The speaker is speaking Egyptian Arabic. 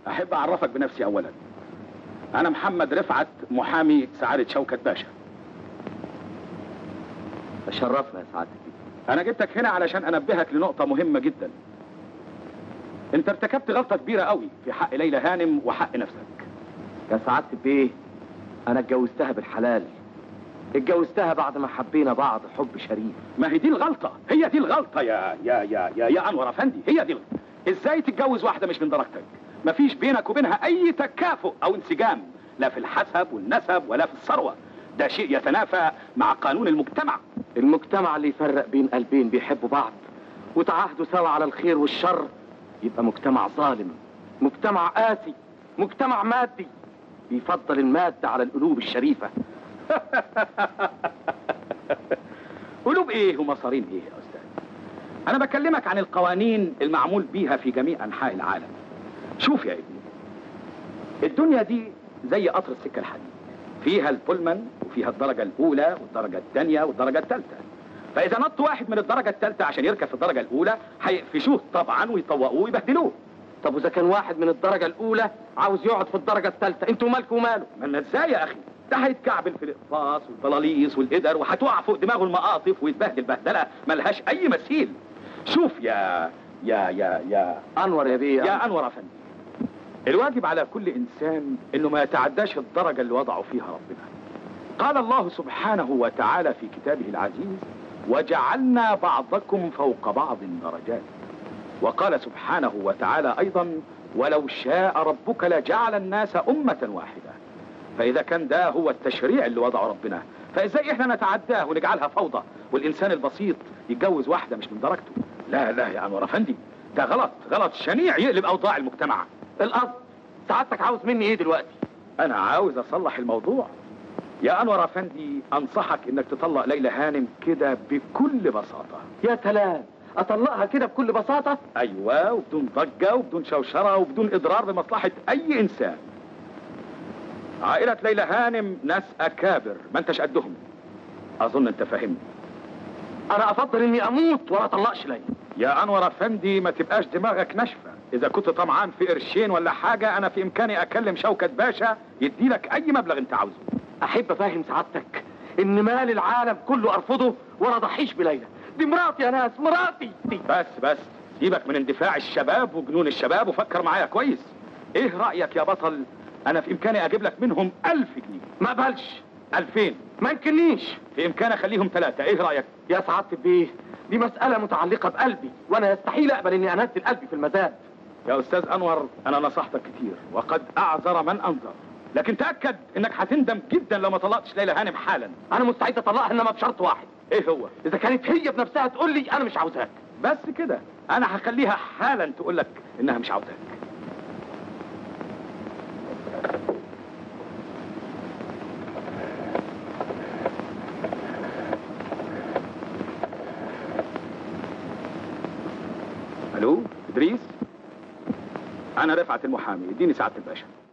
احب اعرفك بنفسي اولا انا محمد رفعت محامي سعادة شوكت باشا شرفنا يا سعادة البيه انا جبتك هنا علشان انبهك لنقطة مهمة جدا انت ارتكبت غلطة كبيرة قوي في حق ليلى هانم وحق نفسك يا سعادة البيه انا اتجوزتها بالحلال اتجوزتها بعد ما حبينا بعض حب شريف ما هي دي الغلطة هي دي الغلطة يا يا يا يا, يا انور افندي هي دي الغلطة. ازاي تتجوز واحدة مش من درجتك مفيش بينك وبينها اي تكافؤ او انسجام لا في الحسب والنسب ولا في الثروة ده شيء يتنافى مع قانون المجتمع المجتمع اللي يفرق بين قلبين بيحبوا بعض وتعاهدوا سوا على الخير والشر يبقى مجتمع ظالم مجتمع قاسي مجتمع مادي بيفضل المادة على القلوب الشريفة قلوب ايه ومصارين ايه يا استاذ انا بكلمك عن القوانين المعمول بيها في جميع انحاء العالم شوف يا ابني الدنيا دي زي قطر السكه الحديد فيها البولمان وفيها الدرجه الاولى والدرجه الثانيه والدرجه الثالثه فاذا نط واحد من الدرجه الثالثه عشان يركب في الدرجه الاولى هيقفشوه طبعا ويطوقوه ويبهدلوه طب واذا كان واحد من الدرجة الأولى عاوز يقعد في الدرجة الثالثة انتوا مالكوا وماله مالنا ازاي يا اخي ده هيتكعبل في الاقفاص والبلاليص والقدر وهتقع فوق دماغه المقاطف ويتبهدل بهدله ملهاش اي مثيل شوف يا يا يا يا أنور يا بيه يا انور افندي الواجب على كل انسان انه ما يتعداش الدرجه اللي وضعه فيها ربنا قال الله سبحانه وتعالى في كتابه العزيز وجعلنا بعضكم فوق بعض درجات وقال سبحانه وتعالى ايضا ولو شاء ربك لجعل الناس امه واحده فاذا كان ده هو التشريع اللي وضعه ربنا فازاي احنا نتعداه ونجعلها فوضى والانسان البسيط يتجوز واحده مش من درجته لا لا يا انور افندي ده غلط غلط شنيع يقلب اوضاع المجتمع القصد سعادتك عاوز مني ايه دلوقتي انا عاوز اصلح الموضوع يا انور افندي انصحك انك تطلق ليلى هانم كده بكل بساطه يا سلام اطلقها كده بكل بساطة ايوه وبدون ضجه وبدون شوشره وبدون اضرار بمصلحه اي انسان عائله ليلى هانم ناس اكابر ما انتش قدهم اظن انت فاهمني انا افضل اني اموت ولا اطلقش ليلى يا انور افندي ما تبقاش دماغك ناشفه اذا كنت طمعان في قرشين ولا حاجه انا في امكاني اكلم شوكت باشا يديلك اي مبلغ انت عاوزه احب افهم سعادتك ان مال العالم كله ارفضه ولا ضحيش بليلى دي مراتي يا ناس مراتي دي. بس بس سيبك من اندفاع الشباب وجنون الشباب وفكر معايا كويس ايه رايك يا بطل انا في امكاني اجيب لك منهم ألف جنيه ما قبلش ألفين ما يمكننيش في امكاني اخليهم ثلاثة ايه رايك يا سعادة البيه دي مسألة متعلقة بقلبي وانا يستحيل اقبل اني انزل قلبي في المزاد يا استاذ انور انا نصحتك كتير وقد اعذر من انذر لكن تاكد انك هتندم جدا لو ما طلقتش ليلى هانم حالا انا مستعد اطلقها انما بشرط واحد ايه هو اذا كانت هي بنفسها تقول لي انا مش عاوزاك بس كده انا هخليها حالا تقول لك انها مش عاوزاك الو ادريس انا رفعت المحامي اديني سعاده الباشا